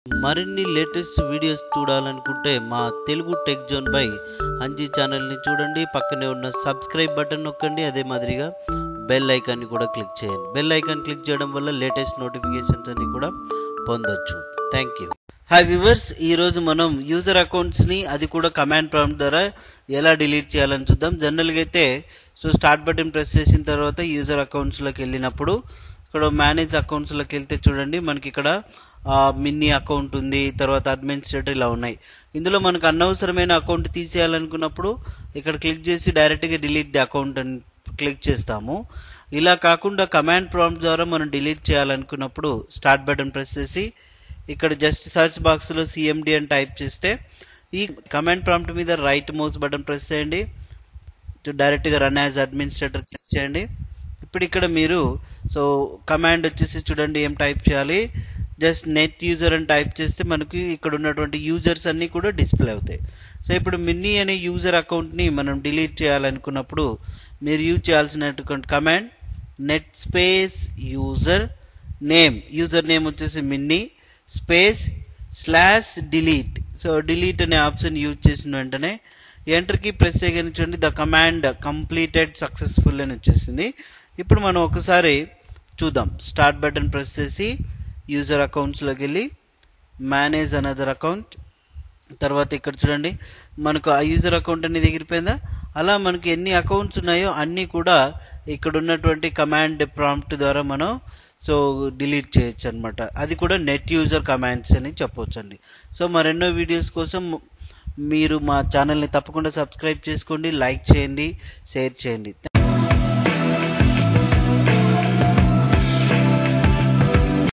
మరిన్ని latest videos చూడాలనుకుంటే మా Telugu tech zone by Anji ఛానల్ని చూడండి పక్కనే ఉన్న సబ్స్క్రైబ్ బటన్ నొక్కండి అదే మాదిరిగా బెల్ ఐకాన్ని కూడా క్లిక్ చేయండి బెల్ ఐకాన్ క్లిక్ చేయడం వల్ల లేటెస్ట్ నోటిఫికేషన్స్ అన్ని కూడా పొందొచ్చు థ్యాంక్ యూ హాయ్ వ్యూవర్స్ ఈరోజు మనం యూజర్ అకౌంట్స్ని అది కూడా కమాండ్ ప్రాంప్ట్ ద్వారా ఎలా డిలీట్ చేయాలని చూద్దాం జనరల్గా అయితే సో స్టార్ట్ బటన్ ప్రెస్ చేసిన తర్వాత యూజర్ అకౌంట్స్లోకి వెళ్ళినప్పుడు ఇక్కడ మేనేజ్ అకౌంట్స్లోకి వెళ్తే చూడండి మనకి ఇక్కడ మినీ అకౌంట్ ఉంది తర్వాత అడ్మినిస్ట్రేటర్ ఇలా ఉన్నాయి ఇందులో మనకు అనవసరమైన అకౌంట్ తీసేయాలనుకున్నప్పుడు ఇక్కడ క్లిక్ చేసి డైరెక్ట్గా డిలీట్ ది అకౌంట్ అని క్లిక్ చేస్తాము ఇలా కాకుండా కమాండ్ ప్రాంప్ట్ ద్వారా మనం డిలీట్ చేయాలనుకున్నప్పుడు స్టార్ట్ బటన్ ప్రెస్ చేసి ఇక్కడ జస్ట్ సర్చ్ బాక్స్లో సిఎండి అని టైప్ చేస్తే ఈ కమాండ్ ప్రాంప్ట్ మీద రైట్ మౌస్ బటన్ ప్రెస్ చేయండి డైరెక్ట్గా రన్ యాజ్ అడ్మినిస్ట్రేటర్ క్లిక్ చేయండి ఇప్పుడు ఇక్కడ మీరు సో కమాండ్ వచ్చేసి చూడండి ఏం టైప్ చేయాలి జస్ట్ నెట్ యూజర్ అని టైప్ చేస్తే మనకి ఇక్కడ ఉన్నటువంటి యూజర్స్ అన్నీ కూడా డిస్ప్లే అవుతాయి సో ఇప్పుడు మిన్నీ అనే యూజర్ అకౌంట్ని మనం డిలీట్ చేయాలనుకున్నప్పుడు మీరు యూజ్ చేయాల్సినటువంటి command net space user name user name వచ్చేసి Minnie space slash delete so delete అనే ఆప్షన్ యూజ్ చేసిన వెంటనే ఎంటర్కి ప్రెస్ చేయగానే చూడండి ద కమాండ్ కంప్లీటెడ్ సక్సెస్ఫుల్ అని వచ్చేసింది ఇప్పుడు మనం ఒకసారి చూద్దాం స్టార్ట్ బటన్ ప్రెస్ చేసి యూజర్ అకౌంట్స్లోకి వెళ్ళి మేనేజ్ అనదర్ అకౌంట్ తర్వాత ఇక్కడ చూడండి మనకు ఆ యూజర్ అకౌంట్ అనేది ఎగిరిపోయిందా అలా మనకి ఎన్ని అకౌంట్స్ ఉన్నాయో అన్నీ కూడా ఇక్కడ ఉన్నటువంటి కమాండ్ ప్రాంప్ట్ ద్వారా మనం సో డిలీట్ చేయొచ్చు అనమాట అది కూడా నెట్ యూజర్ కమాండ్స్ అని చెప్పొచ్చండి సో మరెన్నో వీడియోస్ కోసం మీరు మా ఛానల్ని తప్పకుండా సబ్స్క్రైబ్ చేసుకోండి లైక్ చేయండి షేర్ చేయండి